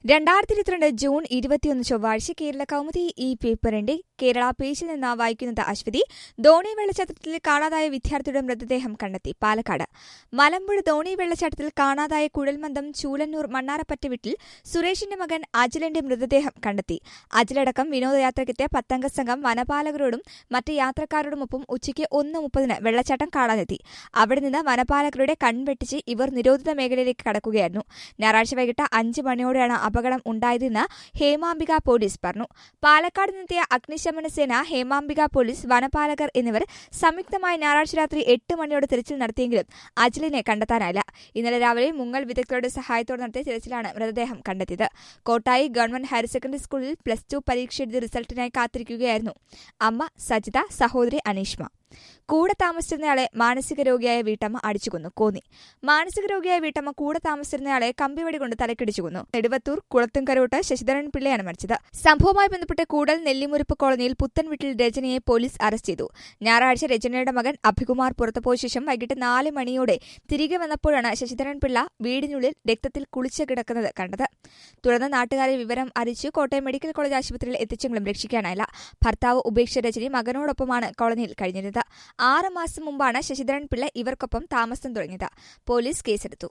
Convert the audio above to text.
രണ്ടായിരത്തി ഇരുപത്തിരണ്ട് ജൂൺ ഇരുപത്തിയൊന്ന് ചൊവ്വാഴ്ച കേരള കൗമുദി ഈ പേപ്പറിന്റെ കേരള പേജിൽ നിന്ന് വായിക്കുന്നത് അശ്വതി ധോണി വെള്ളച്ചാട്ടത്തിൽ കാണാതായ വിദ്യാർത്ഥിയുടെ മൃതദേഹം കണ്ടെത്തി പാലക്കാട് മലമ്പുഴ ധോണി വെള്ളച്ചാട്ടത്തിൽ കാണാതായ കുഴൽമന്ദം ചൂലന്നൂർ മണ്ണാറപ്പറ്റ വീട്ടിൽ സുരേഷിന്റെ മകൻ അജിലന്റെ മൃതദേഹം കണ്ടെത്തി അജിലടക്കം വിനോദയാത്രയ്ക്കെത്തിയ പത്തംഗ സംഘം വനപാലകരോടും മറ്റ് യാത്രക്കാരോടുമൊപ്പം ഉച്ചയ്ക്ക് ഒന്ന് മുപ്പതിന് വെള്ളച്ചാട്ടം കാണാനെത്തി അവിടെ നിന്ന് വനപാലകരുടെ കൺവെട്ടിച്ച് ഇവർ നിരോധിത മേഖലയിലേക്ക് കടക്കുകയായിരുന്നു ഞായറാഴ്ച വൈകിട്ട് അഞ്ച് മണിയോടെയാണ് അപകടം ഉണ്ടായതെന്ന് ഹേമാംബിക പോലീസ് പറഞ്ഞു പാലക്കാട് നിന്നെത്തിയ അഗ്നിശമന സേന ഹേമാംബിക പോലീസ് വനപാലകർ എന്നിവർ സംയുക്തമായി ഞായറാഴ്ച രാത്രി എട്ട് മണിയോടെ തിരച്ചിൽ നടത്തിയെങ്കിലും അജിലിനെ കണ്ടെത്താനായില്ല ഇന്നലെ രാവിലെ മുങ്ങൽ വിദഗ്ധരുടെ സഹായത്തോടെ നടത്തിയ തിരച്ചിലാണ് മൃതദേഹം കണ്ടെത്തിയത് കോട്ടായി ഗവൺമെന്റ് ഹയർ സെക്കൻഡറി സ്കൂളിൽ പ്ലസ് ടു പരീക്ഷ എഴുതി റിസൾട്ടിനായി കാത്തിരിക്കുകയായിരുന്നു അമ്മ സജിത സഹോദരി അനീഷ്മ കൂടെ താമസിച്ചിരുന്നയാളെ മാനസിക രോഗിയായ വീട്ടമ്മ അടിച്ചുകൊന്നു കോന്നി മാനസിക രോഗിയായ വീട്ടമ്മ കൂടെ താമസിച്ചിരുന്നയാളെ കമ്പിവടി കൊണ്ട് തലക്കിടിച്ചു കൊന്നു നെടുവത്തൂർ കുളത്തുംകരോട്ട് ശശിധരൻ പിള്ളയാണ് മരിച്ചത് സംഭവവുമായി ബന്ധപ്പെട്ട് കൂടൽ നെല്ലിമുരിപ്പ് കോളനിയിൽ പുത്തൻ വീട്ടിൽ രജനയെ പോലീസ് അറസ്റ്റ് ചെയ്തു ഞായറാഴ്ച രജനയുടെ മകൻ അഭികുമാർ പുറത്തുപോയ ശേഷം വൈകിട്ട് നാല് മണിയോടെ തിരികെ വന്നപ്പോഴാണ് ശശിധരൻ പിള്ള വീടിനുള്ളിൽ രക്തത്തിൽ കുളിച്ച് കിടക്കുന്നത് കണ്ടത് തുടർന്ന് നാട്ടുകാരെ വിവരം അറിയിച്ചു കോട്ടയം മെഡിക്കൽ കോളേജ് ആശുപത്രിയിൽ എത്തിച്ചെങ്കിലും രക്ഷിക്കാനായില്ല ഭർത്താവ് ഉപേക്ഷിച്ച രജനി മകനോടൊപ്പമാണ് കോളനിയിൽ കഴിഞ്ഞിരുന്നത് ആറ് മാസം മുമ്പാണ് ശശിധരൻ പിള്ള ഇവർക്കൊപ്പം താമസം തുടങ്ങിയത് പോലീസ് കേസെടുത്തു